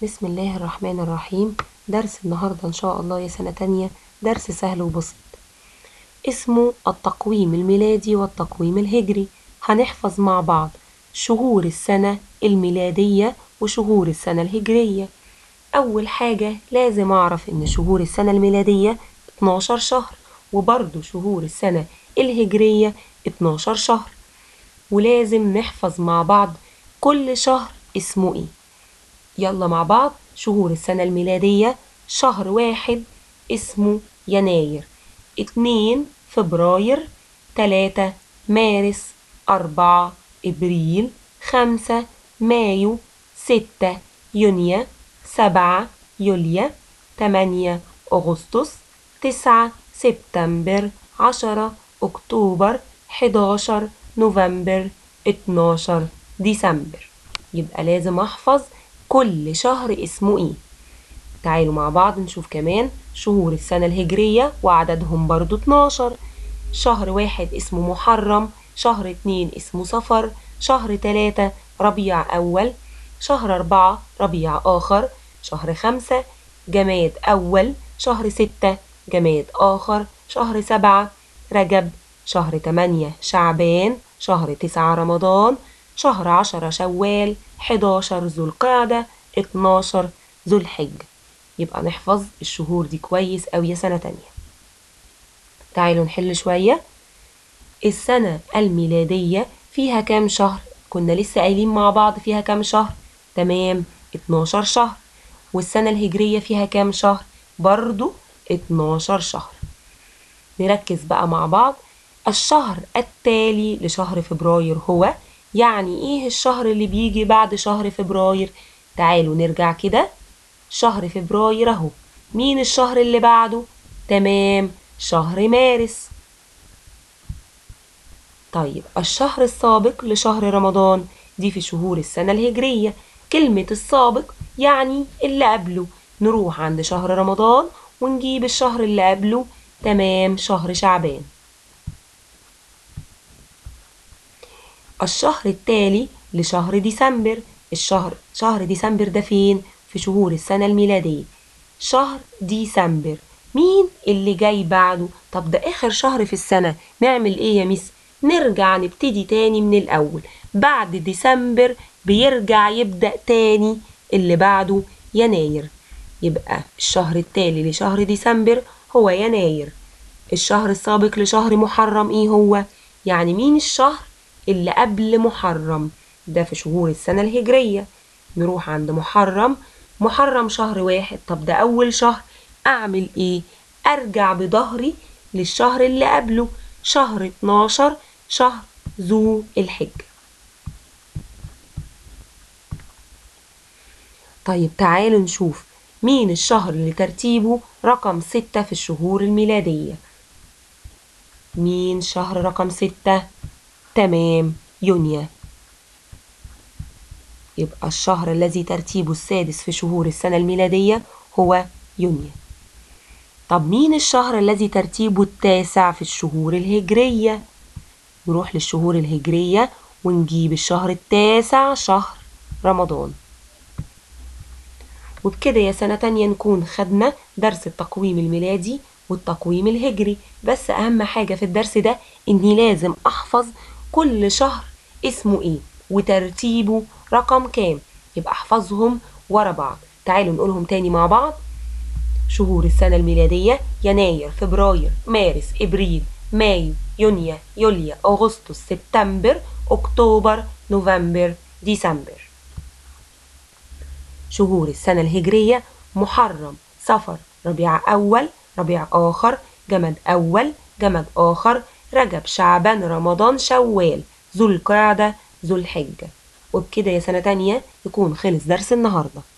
بسم الله الرحمن الرحيم درس النهاردة إن شاء الله يا سنة تانية درس سهل وبسيط اسمه التقويم الميلادي والتقويم الهجري هنحفظ مع بعض شهور السنة الميلادية وشهور السنة الهجرية أول حاجة لازم أعرف إن شهور السنة الميلادية 12 شهر وبرضه شهور السنة الهجرية 12 شهر ولازم نحفظ مع بعض كل شهر اسمه ايه يلا مع بعض شهور السنة الميلادية شهر واحد اسمه يناير اتنين فبراير تلاتة مارس أربعة إبريل خمسة مايو ستة يونيو سبعة يوليا تمانية أغسطس تسعة سبتمبر عشرة أكتوبر حداشر نوفمبر اتناشر ديسمبر يبقى لازم أحفظ كل شهر اسمه ايه تعالوا مع بعض نشوف كمان شهور السنة الهجرية وعددهم برضو 12 شهر واحد اسمه محرم شهر اتنين اسمه صفر شهر تلاتة ربيع أول شهر أربعة ربيع آخر شهر خمسة جماد أول شهر ستة جماد آخر شهر سبعة رجب شهر تمانية شعبان شهر تسعة رمضان شهر عشرة شوال حداشر ذو القعدة اتناشر ذو الحجة يبقى نحفظ الشهور دي كويس أوي يا سنة تانية تعالوا نحل شوية السنة الميلادية فيها كام شهر كنا لسه قايلين مع بعض فيها كام شهر تمام 12 شهر والسنة الهجرية فيها كام شهر برضو 12 شهر نركز بقى مع بعض الشهر التالي لشهر فبراير هو يعني ايه الشهر اللي بيجي بعد شهر فبراير تعالوا نرجع كده شهر فبراير اهو مين الشهر اللي بعده تمام شهر مارس طيب الشهر السابق لشهر رمضان دي في شهور السنة الهجرية كلمة السابق يعني اللي قبله نروح عند شهر رمضان ونجيب الشهر اللي قبله تمام شهر شعبان الشهر التالي لشهر ديسمبر الشهر شهر ديسمبر ده فين في شهور السنة الميلادية شهر ديسمبر مين اللي جاي بعده طب ده آخر شهر في السنة نعمل ايه يا ميس نرجع نبتدي تاني من الأول بعد ديسمبر بيرجع يبدأ تاني اللي بعده يناير يبقى الشهر التالي لشهر ديسمبر هو يناير الشهر السابق لشهر محرم ايه هو يعني مين الشهر اللي قبل محرم ده في شهور السنة الهجرية نروح عند محرم محرم شهر واحد طب ده أول شهر أعمل إيه؟ أرجع بظهري للشهر اللي قبله شهر 12 شهر ذو الحجة طيب تعالوا نشوف مين الشهر اللي ترتيبه رقم ستة في الشهور الميلادية مين شهر رقم ستة؟ تمام يونيو يبقى الشهر الذي ترتيبه السادس في شهور السنة الميلادية هو يونيو طب مين الشهر الذي ترتيبه التاسع في الشهور الهجرية نروح للشهور الهجرية ونجيب الشهر التاسع شهر رمضان وبكده يا سنة تانية نكون خدنا درس التقويم الميلادي والتقويم الهجري بس أهم حاجة في الدرس ده إني لازم أحفظ كل شهر اسمه إيه وترتيبه رقم كام يبقى احفظهم ورا بعض تعالوا نقولهم تاني مع بعض شهور السنة الميلادية يناير فبراير مارس إبريل مايو يونيو يوليو أغسطس سبتمبر أكتوبر نوفمبر ديسمبر شهور السنة الهجرية محرم صفر ربيع أول ربيع آخر جمد أول جمد آخر رجب شعبان رمضان شوال ذو القعدة ذو الحجة وبكده يا سنة تانية يكون خلص درس النهاردة